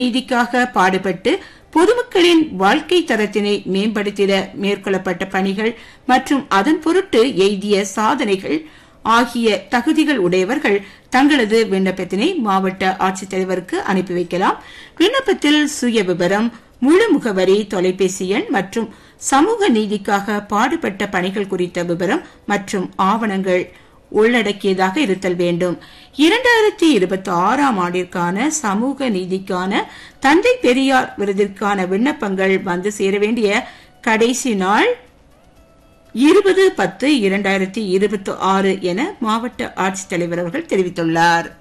நீதிக்காக பாடுபட்டு பொதுமக்களின் வாழ்க்கை தரத்தினை மேம்படுத்திட மேற்கொள்ளப்பட்ட பணிகள் மற்றும் அதன் பொருட்டு எய்திய சாதனைகள் ஆகிய தகுதிகள் உடையவர்கள் தங்களது விண்ணப்பத்தினை மாவட்ட ஆட்சித்தலைவருக்கு அனுப்பி வைக்கலாம் விண்ணப்பத்தில் சுய விவரம் முழு முகவரி தொலைபேசி எண் மற்றும் சமூக நீதிக்காக பாடுபட்ட பணிகள் குறித்த விவரம் மற்றும் ஆவணங்கள் உள்ளடக்கியதாக இருத்தல் வேண்டும் இரண்டாயிரத்தி இருபத்தி ஆறாம் ஆண்டிற்கான சமூக நீதிக்கான தந்தை பெரியார் விருதிற்கான விண்ணப்பங்கள் வந்து சேர வேண்டிய கடைசி நாள் இருபது பத்து இரண்டாயிரத்தி இருபத்தி ஆறு என மாவட்ட ஆட்சித்தலைவர் அவர்கள் தெரிவித்துள்ளார்